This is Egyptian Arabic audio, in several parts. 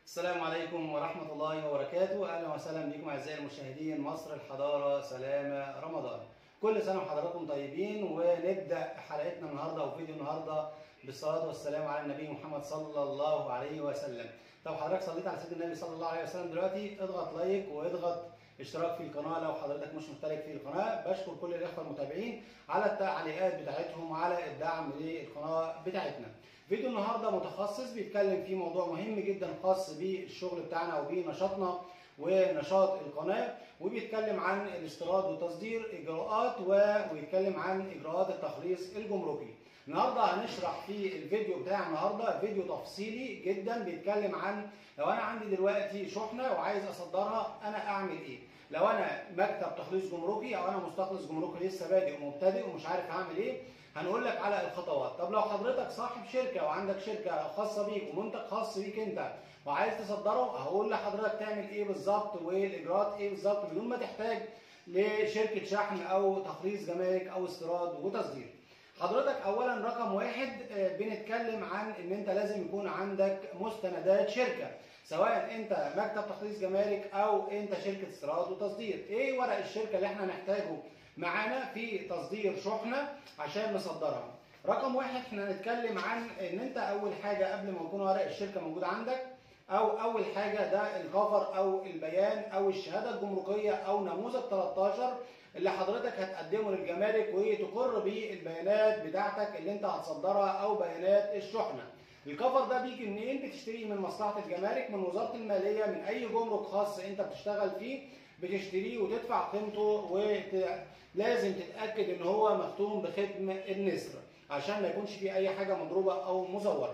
السلام عليكم ورحمة الله وبركاته أهلا وسهلا بكم أعزائي المشاهدين مصر الحضارة سلامة رمضان كل سنة وحضراتكم طيبين ونبدأ حلقتنا النهاردة أو فيديو النهاردة بالصلاة والسلام على النبي محمد صلى الله عليه وسلم لو حضرتك صليت على سيدنا النبي صلى الله عليه وسلم دلوقتي اضغط لايك واضغط اشتراك في القناة لو حضرتك مش مشترك في القناة بشكر كل الإخوة المتابعين على التعليقات بتاعتهم وعلى الدعم للقناة بتاعتنا فيديو النهارده متخصص بيتكلم في موضوع مهم جدا خاص بالشغل بتاعنا او بنشاطنا ونشاط القناه وبيتكلم عن الاستيراد والتصدير اجراءات وبيتكلم عن اجراءات التخليص الجمركي. النهارده هنشرح في الفيديو بتاع النهارده فيديو تفصيلي جدا بيتكلم عن لو انا عندي دلوقتي شحنه وعايز اصدرها انا اعمل ايه؟ لو انا مكتب تخليص جمركي او انا مستخلص جمركي لسه بادئ ومبتدئ ومش عارف هعمل ايه هنقول لك على الخطوات طب لو حضرتك صاحب شركه وعندك شركه خاصه بيك ومنتج خاص بيك انت وعايز تصدره هقول لحضرتك تعمل ايه بالظبط والاجراءات ايه بالظبط بدون ما تحتاج لشركه شحن او تخليص جمارك او استيراد وتصدير حضرتك اولا رقم واحد بنتكلم عن ان انت لازم يكون عندك مستندات شركه سواء انت مكتب تخليص جمارك او انت شركه استيراد وتصدير ايه ورق الشركه اللي احنا نحتاجه معانا في تصدير شحنه عشان نصدرها رقم واحد احنا هنتكلم عن ان انت اول حاجه قبل ما يكون ورق الشركه موجود عندك او اول حاجه ده الخبر او البيان او الشهاده الجمركيه او نموذج 13 اللي حضرتك هتقدمه للجمارك وتقر بالبيانات بتاعتك اللي انت هتصدرها او بيانات الشحنه الكفر ده بيجي منين بتشتريه من مصلحه الجمارك من وزاره الماليه من اي جمرك خاص انت بتشتغل فيه بتشتريه وتدفع قيمته ولازم تتاكد ان هو مختوم بختم النسر عشان ما يكونش فيه اي حاجه مضروبه او مزوره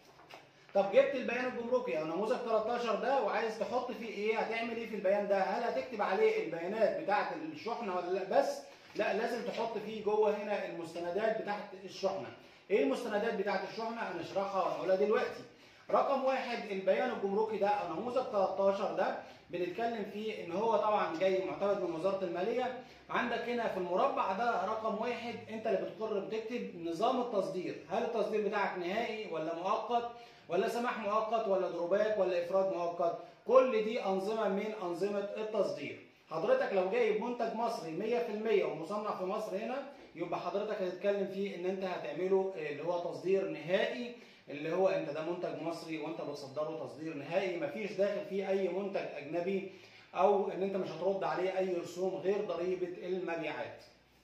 طب جبت البيان الجمركي او نموذج 13 ده وعايز تحط فيه ايه هتعمل ايه في البيان ده هل هتكتب عليه البيانات بتاعه الشحنه ولا لا بس لا لازم تحط فيه جوه هنا المستندات بتاعه الشحنه ايه المستندات بتاعه الشحنه هنشرحها وهنقولها دلوقتي رقم واحد البيان الجمركي ده او نموذج 13 ده بنتكلم فيه ان هو طبعا جاي معتمد من وزاره الماليه عندك هنا في المربع ده رقم واحد انت اللي بتقر بتكتب نظام التصدير هل التصدير بتاعك نهائي ولا مؤقت ولا سماح مؤقت ولا دروباك ولا افراد مؤقت كل دي انظمه من انظمه التصدير حضرتك لو جايب منتج مصري 100% ومصنع في مصر هنا يبقى حضرتك هتتكلم فيه ان انت هتعمله اللي هو تصدير نهائي اللي هو انت ده منتج مصري وانت بتصدره تصدير نهائي مفيش داخل فيه اي منتج اجنبي او ان انت مش هترد عليه اي رسوم غير ضريبه المبيعات.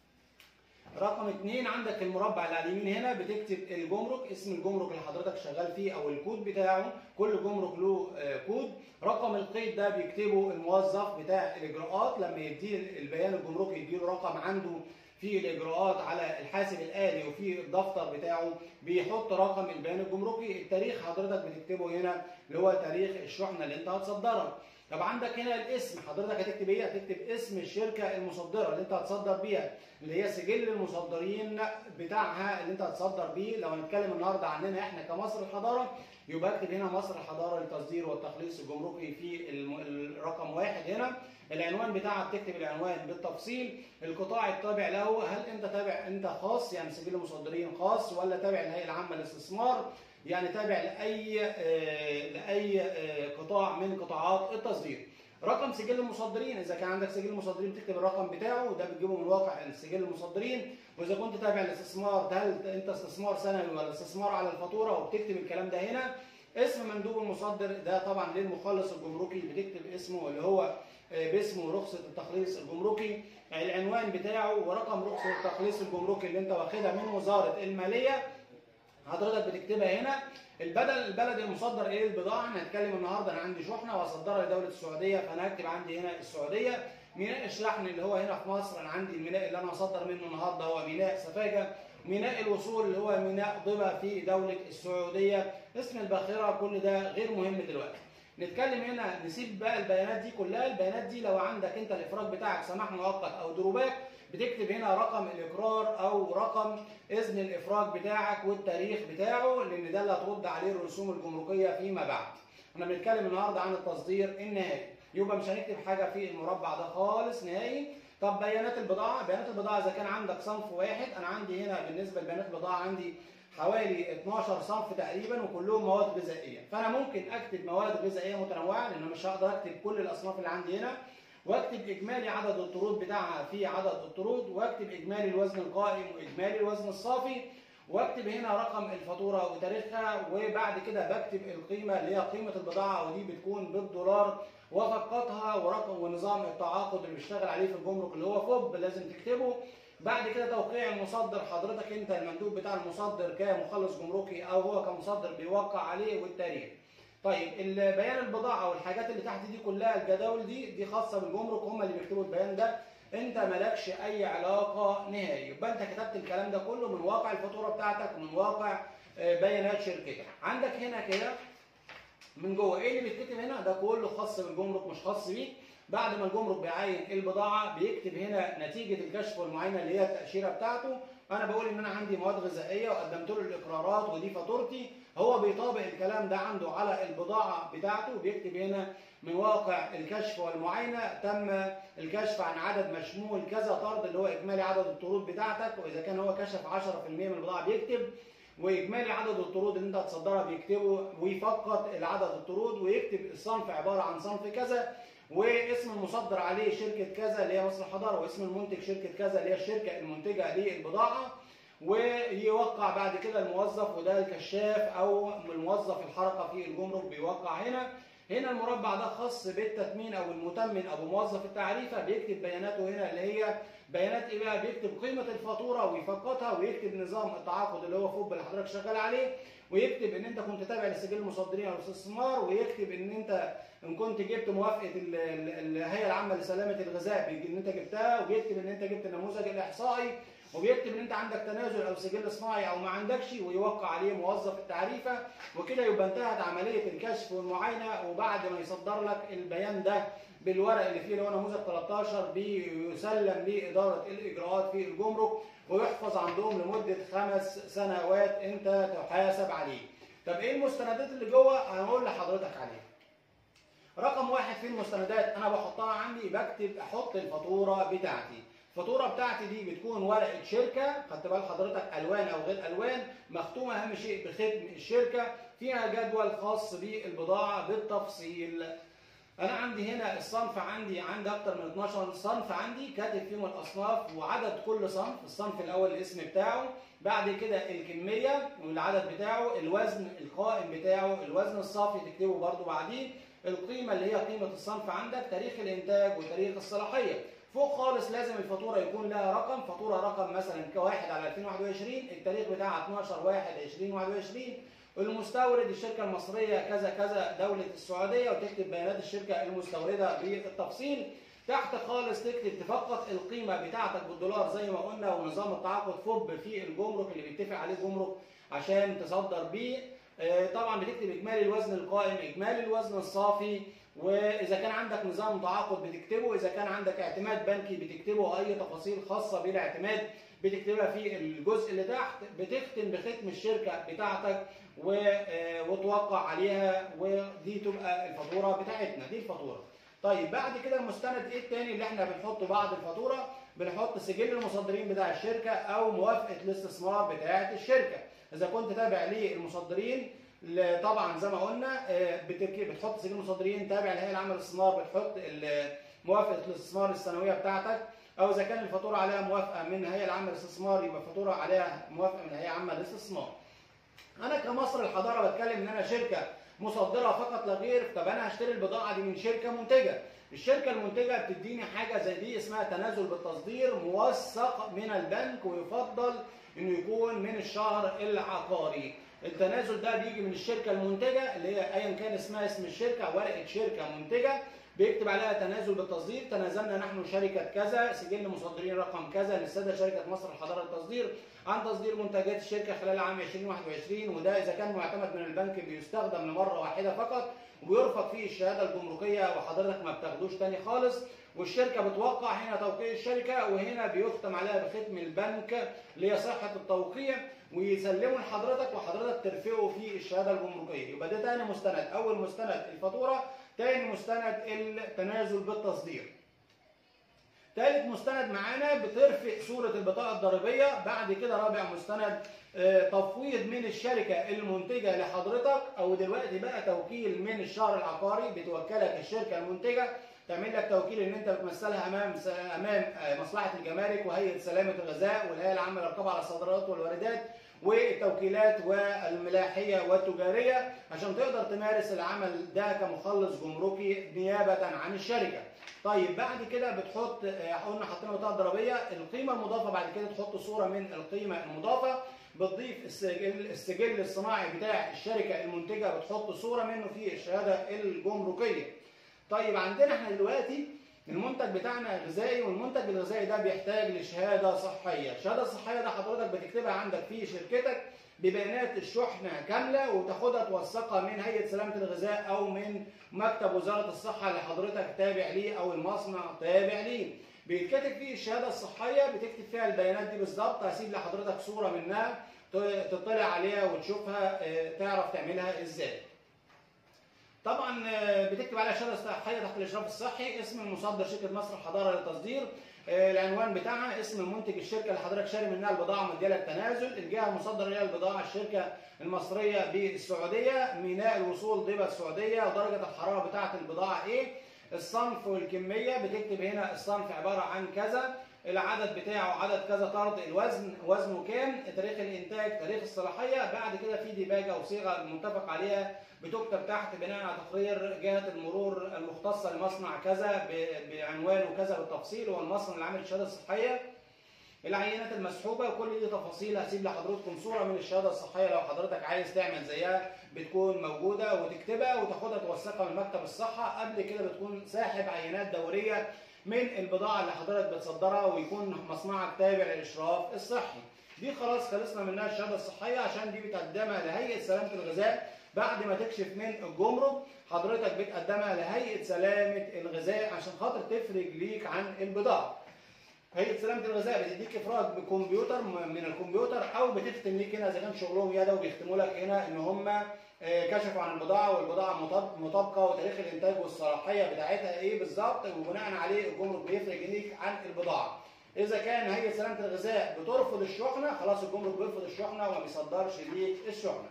رقم اثنين عندك المربع اللي على اليمين هنا بتكتب الجمرك اسم الجمرك اللي حضرتك شغال فيه او الكود بتاعه كل جمرك له كود رقم القيد ده بيكتبه الموظف بتاع الاجراءات لما يديه البيان الجمركي يديله رقم عنده في الاجراءات على الحاسب الالي وفي الدفتر بتاعه بيحط رقم البيان الجمركي التاريخ حضرتك بتكتبه هنا اللي هو تاريخ الشحنه اللي انت هتصدرها طب عندك هنا الاسم حضرتك هتكتب ايه هتكتب اسم الشركه المصدره اللي انت هتصدر بيها اللي هي سجل المصدرين بتاعها اللي انت هتصدر بيه لو هنتكلم النهارده عننا احنا كمصر الحضاره يبقى اكتب هنا مصر الحضاره للتصدير والتخليص الجمركي في الرقم واحد هنا العنوان بتاعها بتكتب العنوان بالتفصيل القطاع التابع له هل انت تابع انت خاص يعني سجل مصدرين خاص ولا تابع الهيئه العامه للاستثمار يعني تابع لاي لاي قطاع من قطاعات التصدير رقم سجل المصدرين اذا كان عندك سجل المصدرين تكتب الرقم بتاعه وده بتجيبه من واقع سجل المصدرين واذا كنت تابع الاستثمار هل انت استثمار سنوي ولا استثمار على الفاتوره وبتكتب الكلام ده هنا اسم مندوب المصدر ده طبعا للمخلص الجمركي بتكتب اسمه اللي هو باسمه رخصه التخليص الجمركي العنوان بتاعه ورقم رخصه التخليص الجمركي اللي انت واخدها من وزاره الماليه حضرتك بتكتبها هنا البدل البلد المصدر ايه البضاعه احنا هنتكلم النهارده انا عندي شحنه واصدرها لدوله السعوديه فانا هكتب عندي هنا السعوديه ميناء الشحن اللي هو هنا في مصر انا عندي الميناء اللي انا هصدر منه النهارده هو ميناء سفاجه ميناء الوصول اللي هو ميناء ضبا في دوله السعوديه اسم الباخره كل ده غير مهم دلوقتي نتكلم هنا نسيب بقى البيانات دي كلها البيانات دي لو عندك انت الافراج بتاعك سماح مؤقت او دروباك بتكتب هنا رقم الاقرار او رقم اذن الافراج بتاعك والتاريخ بتاعه لان ده اللي هترد عليه الرسوم الجمركيه فيما بعد. احنا بنتكلم النهارده عن التصدير النهائي يبقى مش هنكتب حاجه في المربع ده خالص نهائي طب بيانات البضاعه بيانات البضاعه اذا كان عندك صنف واحد انا عندي هنا بالنسبه لبيانات البضاعه عندي حوالي 12 صنف تقريبا وكلهم مواد غذائيه فانا ممكن اكتب مواد غذائيه متنوعه لان مش هقدر اكتب كل الاصناف اللي عندي هنا واكتب اجمالي عدد الطرود بتاعها في عدد الطرود واكتب اجمالي الوزن القائم واجمالي الوزن الصافي واكتب هنا رقم الفاتوره وتاريخها وبعد كده بكتب القيمه اللي هي قيمه البضاعه ودي بتكون بالدولار وفقطها ورقم ونظام التعاقد اللي بيشتغل عليه في الجمرك اللي هو فوب لازم تكتبه بعد كده توقيع المصدر حضرتك انت المندوب بتاع المصدر كمخلص جمركي او هو كمصدر بيوقع عليه والتاريخ طيب بيان البضاعه والحاجات اللي تحت دي كلها الجداول دي دي خاصه بالجمرك هم اللي بيكتبوا البيان ده انت مالكش اي علاقه نهائي يبقى انت كتبت الكلام ده كله من واقع الفاتوره بتاعتك ومن واقع بيانات شركتك عندك هنا كده من جوه ايه اللي بيتكتب هنا ده كله خاص بالجمرك مش خاص بيك بعد ما الجمرك بيعين البضاعه بيكتب هنا نتيجه الكشف والمعاينه اللي هي التاشيره بتاعته انا بقول ان انا عندي مواد غذائيه وقدمت له الاقرارات ودي فاتورتي هو بيطابق الكلام ده عنده على البضاعه بتاعته بيكتب هنا من واقع الكشف والمعاينه تم الكشف عن عدد مشمول كذا طرد اللي هو اجمالي عدد الطرود بتاعتك واذا كان هو كشف 10% من البضاعه بيكتب واجمالي عدد الطرود اللي انت هتصدرها بيكتبه ويفقط العدد الطرود ويكتب الصنف عباره عن صنف كذا واسم المصدر عليه شركه كذا اللي هي مصر الحضاره واسم المنتج شركه كذا اللي هي الشركه المنتجه للبضاعه ويوقع بعد كده الموظف وده الكشاف او الموظف الحركه في الجمرك بيوقع هنا هنا المربع ده خاص بالتثمين او المتمن او موظف التعريفه بيكتب بياناته هنا اللي هي بيانات ايه بقى بيكتب قيمه الفاتوره ويفقطها ويكتب نظام التعاقد اللي هو فوب اللي حضرتك شغال عليه ويكتب ان انت كنت تابع لسجل المصدرين او الاستثمار ويكتب ان انت ان كنت جبت موافقه الهيئه العامه لسلامه الغذاء ان انت جبتها وبيكتب ان انت جبت النموذج الاحصائي وبيكتب ان انت عندك تنازل او سجل صناعي او ما عندكش ويوقع عليه موظف التعريفه وكده يبقى انتهت عمليه الكشف والمعاينه وبعد ما يصدر لك البيان ده بالورق اللي فيه اللي هو نموذج 13 بيسلم لاداره الاجراءات في الجمرك ويحفظ عندهم لمده خمس سنوات انت تحاسب عليه. طب ايه المستندات اللي جوه؟ هقول لحضرتك عليها. رقم واحد في المستندات انا بحطها عندي بكتب احط الفاتوره بتاعتي. الفاتوره بتاعتي دي بتكون ورقه شركه خدت بال حضرتك الوان او غير الوان مختومه اهم شيء بختم الشركه فيها جدول خاص بالبضاعه بالتفصيل انا عندي هنا الصنف عندي عندي اكتر من 12 صنف عندي كاتب فيهم الاصناف وعدد كل صنف الصنف الاول الاسم بتاعه بعد كده الكميه والعدد بتاعه الوزن القائم بتاعه الوزن الصافي تكتبه برده بعديه القيمه اللي هي قيمه الصنف عندك تاريخ الانتاج وتاريخ الصلاحيه فوق خالص لازم الفاتوره يكون لها رقم فاتوره رقم مثلا كواحد على 2021 التاريخ بتاعها 12 1 2021 المستورد الشركه المصريه كذا كذا دوله السعوديه وتكتب بيانات الشركه المستورده بالتفصيل تحت خالص تكتب تفقط القيمه بتاعتك بالدولار زي ما قلنا ونظام التعاقد فوب في الجمرك اللي بيتفق عليه الجمرك عشان تصدر بيه طبعا بتكتب اجمالي الوزن القائم اجمالي الوزن الصافي واذا كان عندك نظام تعاقد بتكتبه اذا كان عندك اعتماد بنكي بتكتبه اي تفاصيل خاصه بالاعتماد بتكتبها في الجزء اللي تحت بتختم بختم الشركه بتاعتك وتوقع عليها ودي تبقى الفاتوره بتاعتنا دي الفاتوره طيب بعد كده المستند ايه التاني اللي احنا بنحطه بعد الفاتوره بنحط سجل المصدرين بتاع الشركه او موافقه الاستثمار بتاعه الشركه اذا كنت تابع للمصدرين طبعا زي ما قلنا بتحط سجل مصدرين تابع للهيئه العامه للاستثمار بتحط موافقه الاستثمار السنويه بتاعتك او اذا كان الفاتوره عليها موافقه من الهيئه العامه للاستثمار يبقى الفاتوره عليها موافقه من الهيئه العامه للاستثمار. انا كمصر الحضاره بتكلم ان انا شركه مصدره فقط لا غير طب انا هشتري البضاعه دي من شركه منتجه. الشركه المنتجه بتديني حاجه زي دي اسمها تنازل بالتصدير موثق من البنك ويفضل انه يكون من الشهر العقاري. التنازل ده بيجي من الشركه المنتجه اللي هي ايا كان اسمها اسم الشركه ورقه شركه منتجه بيكتب عليها تنازل بالتصدير تنازلنا نحن شركه كذا سجل مصدرين رقم كذا للساده شركه مصر الحضاره للتصدير عن تصدير منتجات الشركه خلال عام 2021 وده اذا كان معتمد من البنك بيستخدم لمره واحده فقط وبيرفض فيه الشهاده الجمركيه وحضرتك ما بتاخدوش تاني خالص والشركه بتوقع هنا توقيع الشركه وهنا بيختم عليها بختم البنك اللي هي صحه التوقيع ويسلموا لحضرتك وحضرتك ترفعه في الشهاده الجمركيه يبقى ده تاني مستند اول مستند الفاتوره تاني مستند التنازل بالتصدير ثالث مستند معانا بترفق صوره البطاقه الضريبيه بعد كده رابع مستند آه، تفويض من الشركه المنتجه لحضرتك او دلوقتي بقى توكيل من الشهر العقاري بتوكلك الشركه المنتجه تعمل لك توكيل ان انت بتمثلها امام امام آه، مصلحه الجمارك وهيئه سلامه الغذاء والهيئه العامه للرقابه على الصادرات والواردات والتوكيلات والملاحيه والتجاريه عشان تقدر تمارس العمل ده كمخلص جمركي نيابه عن الشركه. طيب بعد كده بتحط آه، قلنا حطينا بطاقه ضريبيه القيمه المضافه بعد كده تحط صوره من القيمه المضافه بتضيف السجل السجل الصناعي بتاع الشركه المنتجه بتحط صوره منه في الشهاده الجمركيه. طيب عندنا احنا دلوقتي المنتج بتاعنا غذائي والمنتج الغذائي ده بيحتاج لشهاده صحيه، الشهاده الصحيه ده حضرتك بتكتبها عندك في شركتك ببيانات الشحنه كامله وتاخدها توثقها من هيئه سلامه الغذاء او من مكتب وزاره الصحه اللي حضرتك تابع ليه او المصنع تابع ليه. بيتكتب فيه الشهاده الصحيه بتكتب فيها البيانات دي بالظبط هسيب لحضرتك صوره منها تطلع عليها وتشوفها آه، تعرف تعملها ازاي. طبعا آه، بتكتب عليها شهاده صحيه تحت الاشراف الصحي اسم المصدر شركه مصر الحضاره للتصدير آه، العنوان بتاعها اسم المنتج الشركه اللي حضرتك شاري منها البضاعه مديه لك تنازل الجهه المصدره ليها البضاعه الشركه المصريه بالسعوديه ميناء الوصول ضبا السعوديه ودرجه الحراره بتاعه البضاعه ايه الصنف والكميه بتكتب هنا الصنف عباره عن كذا العدد بتاعه عدد كذا طرد الوزن وزنه كام تاريخ الانتاج تاريخ الصلاحيه بعد كده في ديباجه او صيغه متفق عليها بتكتب تحت بناء على تقرير جهه المرور المختصه لمصنع كذا ب- بعنوان وكذا بالتفصيل هو المصنع اللي عامل الشهاده الصحيه العينات المسحوبه كل دي تفاصيل هسيب لحضراتكم صوره من الشهاده الصحيه لو حضرتك عايز تعمل زيها بتكون موجوده وتكتبها وتاخدها توثقها من مكتب الصحه قبل كده بتكون ساحب عينات دوريه من البضاعه اللي حضرتك بتصدرها ويكون مصنعك تابع للاشراف الصحي دي خلاص خلصنا منها الشهاده الصحيه عشان دي بتقدمها لهيئه سلامه الغذاء بعد ما تكشف من الجمرك حضرتك بتقدمها لهيئه سلامه الغذاء عشان خاطر تفرج ليك عن البضاعه هيئه سلامه الغذاء بتديك افراج بكمبيوتر م- من الكمبيوتر او بتختم ليك هنا اذا كان شغلهم يدوي بيختموا لك هنا ان هم آه، كشفوا عن البضاعه والبضاعه مطاب- مطابقه وتاريخ الانتاج والصلاحيه بتاعتها ايه بالظبط وبناء عليه الجمرك بيفرج ليك عن البضاعه. اذا كان هيئه سلامه الغذاء بترفض الشحنه خلاص الجمرك بيرفض الشحنه وما بيصدرش ليك الشحنه.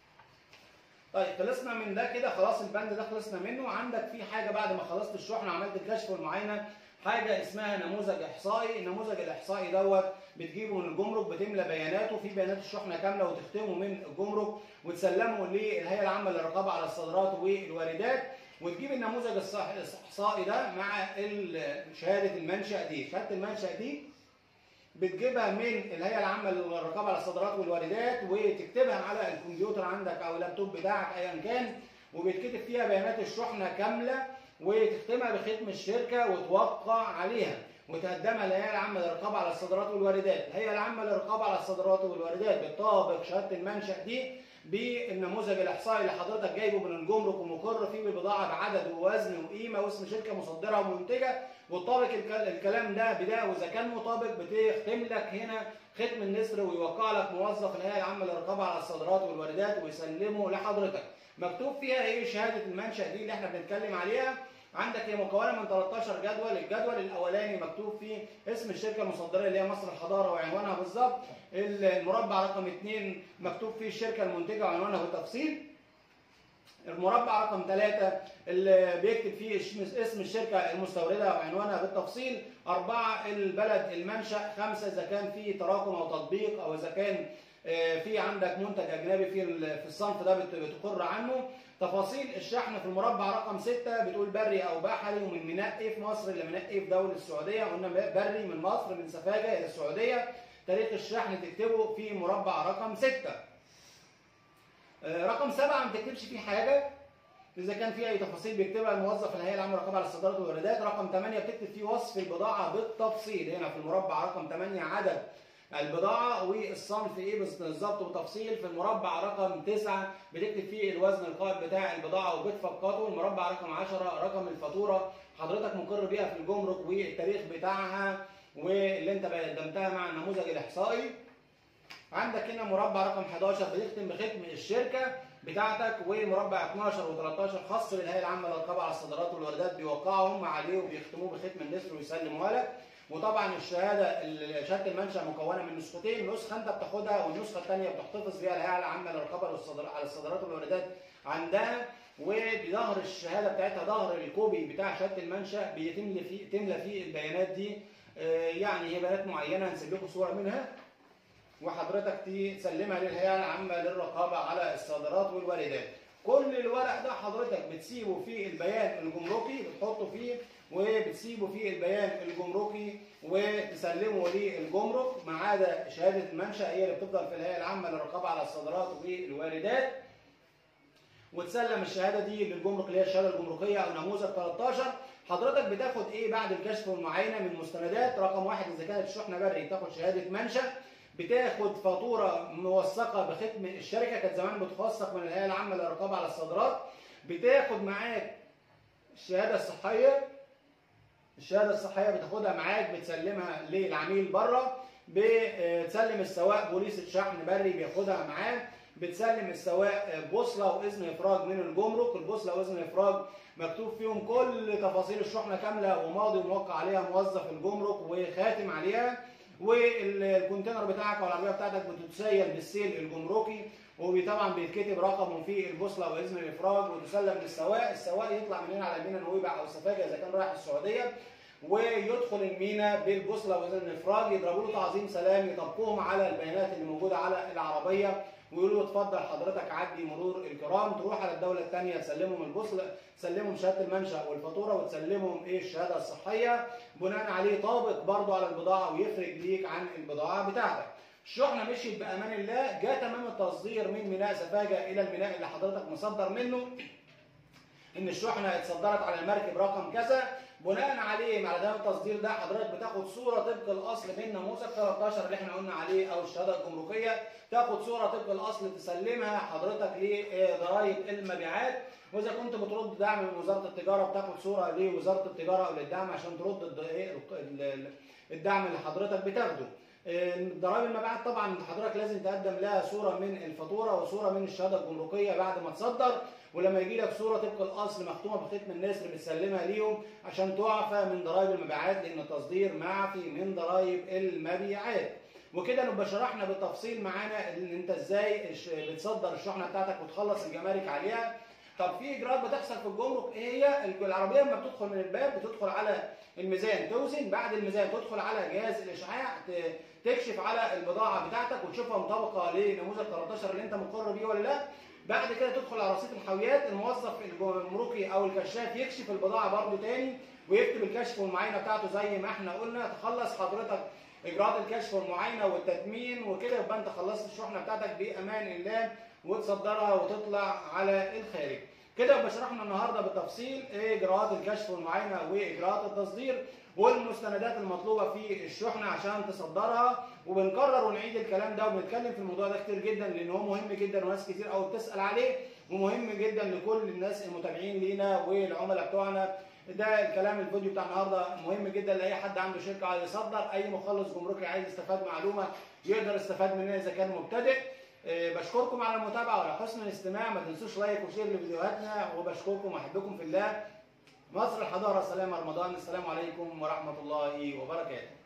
طيب خلصنا من ده كده خلاص البند ده خلصنا منه عندك في حاجه بعد ما خلصت الشحنه عملت الكشف والمعاينه حاجه اسمها نموذج احصائي النموذج الاحصائي دوت بتجيبه من الجمرك بتملى بياناته في بيانات الشحنه كامله وتختمه من الجمرك وتسلمه للهيئه العامه للرقابه على الصادرات والواردات وتجيب النموذج الصح- الاحصائي ده مع ال- شهاده المنشا دي شهاده المنشا دي بتجيبها من الهيئه العامه للرقابه على الصادرات والواردات وتكتبها على الكمبيوتر عندك او اللابتوب بتاعك ايا كان وبيتكتب فيها بيانات الشحنه كامله وتختمها بختم الشركه وتوقع عليها وتقدمها للهيئه العامه للرقابه على الصادرات والواردات، الهيئه العامه للرقابه على الصادرات والواردات بتطابق شهاده المنشا دي بالنموذج الاحصائي اللي حضرتك جايبه من الجمرك ومقر فيه بالبضاعه بعدد ووزن وقيمه واسم شركه مصدره ومنتجه وتطابق الك- الكلام ده بده واذا كان مطابق بتختم لك هنا ختم النسر ويوقع لك موظف الهيئه العامه للرقابه على الصادرات والواردات ويسلمه لحضرتك. مكتوب فيها ايه شهاده المنشا دي اللي احنا بنتكلم عليها عندك هي مكونه من 13 جدول الجدول الاولاني مكتوب فيه اسم الشركه المصدره اللي هي مصر الحضاره وعنوانها بالظبط المربع رقم 2 مكتوب فيه الشركه المنتجه وعنوانها بالتفصيل المربع رقم ثلاثة اللي بيكتب فيه اسم- اسم الشركة المستوردة وعنوانها بالتفصيل أربعة البلد المنشأ خمسة إذا كان في تراكم أو تطبيق أو إذا كان آه، في عندك منتج أجنبي في ال- في الصنف ده بت- بتقر عنه تفاصيل الشحن في المربع رقم ستة بتقول بري أو بحري ومن ميناء إيه في مصر لميناء إيه في دولة السعودية قلنا بري من مصر من سفاجة إلى السعودية تاريخ الشحن تكتبه في مربع رقم ستة آه، رقم سبعة ما تكتبش فيه حاجة إذا كان في أي تفاصيل بيكتبها الموظف الهيئة العامة للرقابة على الصادرات والواردات، رقم 8 بتكتب فيه وصف البضاعة بالتفصيل، هنا في المربع رقم 8 عدد البضاعة والصنف إيه بالظبط وتفصيل، في المربع رقم 9 بتكتب فيه الوزن القائم بتاع البضاعة وبتفقده، المربع رقم 10 رقم الفاتورة حضرتك مقر بيها في الجمرك والتاريخ بتاعها واللي أنت قدمتها مع النموذج الإحصائي. عندك هنا مربع رقم 11 بتختم بختم الشركه بتاعتك ومربع 12 و13 خاص بالهيئه العامه للرقابه على الصادرات والواردات بيوقعوا هم عليه وبيختموه بختم النسر ويسلموها لك وطبعا الشهاده ال- شهاده المنشا مكونه من نسختين نسخه انت بتاخدها والنسخه الثانيه بتحتفظ بيها الهيئه العامه للرقابه والصادر- على الصادرات والواردات عندها وبظهر الشهاده بتاعتها ظهر الكوبي بتاع شهاده المنشا بيتم فيه تملى فيه البيانات دي آه، يعني هي بيانات معينه هنسيب لكم صوره منها وحضرتك تسلمها للهيئه العامه للرقابه على الصادرات والواردات. كل الورق ده حضرتك بتسيبه في البيان الجمركي بتحطه فيه وبتسيبه في البيان الجمركي وتسلمه للجمرك ما عدا شهاده المنشا هي اللي بتفضل في الهيئه العامه للرقابه على الصادرات والواردات. وتسلم الشهاده دي للجمرك اللي هي الشهاده الجمركيه او نموذج 13 حضرتك بتاخد ايه بعد الكشف والمعاينه من مستندات رقم واحد اذا كانت الشحنه بري تاخد شهاده منشا بتاخد فاتوره موثقه بختم الشركه كانت زمان بتوثق من الهيئه العامه للرقابه على الصادرات بتاخد معاك الشهاده الصحيه الشهاده الصحيه بتاخدها معاك بتسلمها للعميل بره بتسلم السواق بوليس الشحن بري بياخدها معاه بتسلم السواق بوصله واذن افراج من الجمرك البوصله واذن افراج مكتوب فيهم كل تفاصيل الشحنه كامله وماضي وموقع عليها موظف الجمرك وخاتم عليها والكونتينر بتاعك او العربيه بتاعتك بتتسيل بالسيل الجمركي وطبعا بيتكتب رقمه في البوصله واذن الافراج وتسلم للسواق السواق يطلع من هنا على مينا نويبع او سفاجه اذا كان رايح السعوديه ويدخل المينا بالبوصله واذن الافراج يضربوا له تعظيم سلام يطبقوهم على البيانات اللي موجوده على العربيه ويقولوا له اتفضل حضرتك عدي مرور الكرام تروح على الدوله الثانيه تسلمهم البوصله تسلمهم شهاده المنشا والفاتوره وتسلمهم ايه الشهاده الصحيه بناء عليه طابق برضه على البضاعه ويفرق ليك عن البضاعه بتاعتك الشحنه مشيت بامان الله جاء تمام التصدير من ميناء سفاجه الى الميناء اللي حضرتك مصدر منه ان الشحنه اتصدرت على المركب رقم كذا بناء عليه مع ده التصدير ده حضرتك بتاخد صوره طبق الاصل من نموذج 13 اللي احنا قلنا عليه او الشهاده الجمركيه تاخد صوره طبق الاصل تسلمها حضرتك لضرائب المبيعات واذا كنت بترد دعم من وزاره التجاره بتاخد صوره لوزاره التجاره او للدعم عشان ترد الد- إيه ال- ال- الدعم اللي حضرتك بتاخده ضرائب المبيعات طبعا حضرتك لازم تقدم لها صوره من الفاتوره وصوره من الشهاده الجمركيه بعد ما تصدر ولما يجي لك صوره طبق الاصل مختومه بختم النسر بتسلمها ليهم عشان تعفى من ضرائب المبيعات لان التصدير معفي من ضرائب المبيعات وكده نبقى شرحنا بالتفصيل معانا ان انت ازاي الش- بتصدر الشحنه بتاعتك وتخلص الجمارك عليها طب في اجراءات بتحصل في الجمرك ايه هي العربيه لما بتدخل من الباب بتدخل على الميزان توزن بعد الميزان تدخل على جهاز الاشعاع ت- تكشف على البضاعه بتاعتك وتشوفها مطابقه لنموذج 13 اللي انت مقر بيه ولا لا بعد كده تدخل على رصيد الحاويات الموظف الجمركي او الكشاف يكشف البضاعه برضه تاني ويكتب الكشف والمعاينه بتاعته زي ما احنا قلنا تخلص حضرتك اجراءات الكشف والمعاينه والتتمين وكده يبقى انت خلصت الشحنه بتاعتك بامان الله وتصدرها وتطلع على الخارج كده يبقى شرحنا النهارده بالتفصيل ايه اجراءات الكشف والمعاينه واجراءات التصدير والمستندات المطلوبه في الشحنه عشان تصدرها وبنكرر ونعيد الكلام ده وبنتكلم في الموضوع ده كتير جدا لان هو مهم جدا وناس كتير قوي بتسال عليه ومهم جدا لكل الناس المتابعين لينا والعملاء بتوعنا ده الكلام الفيديو بتاع النهارده مهم جدا لاي حد عنده شركه عايز يصدر اي مخلص جمركي عايز يستفاد معلومه يقدر يستفاد منها اذا كان مبتدئ آه، بشكركم على المتابعه وعلى حسن الاستماع ما تنسوش لايك وشير لفيديوهاتنا وبشكركم واحبكم في الله مصر الحضاره سلام رمضان السلام عليكم ورحمه الله وبركاته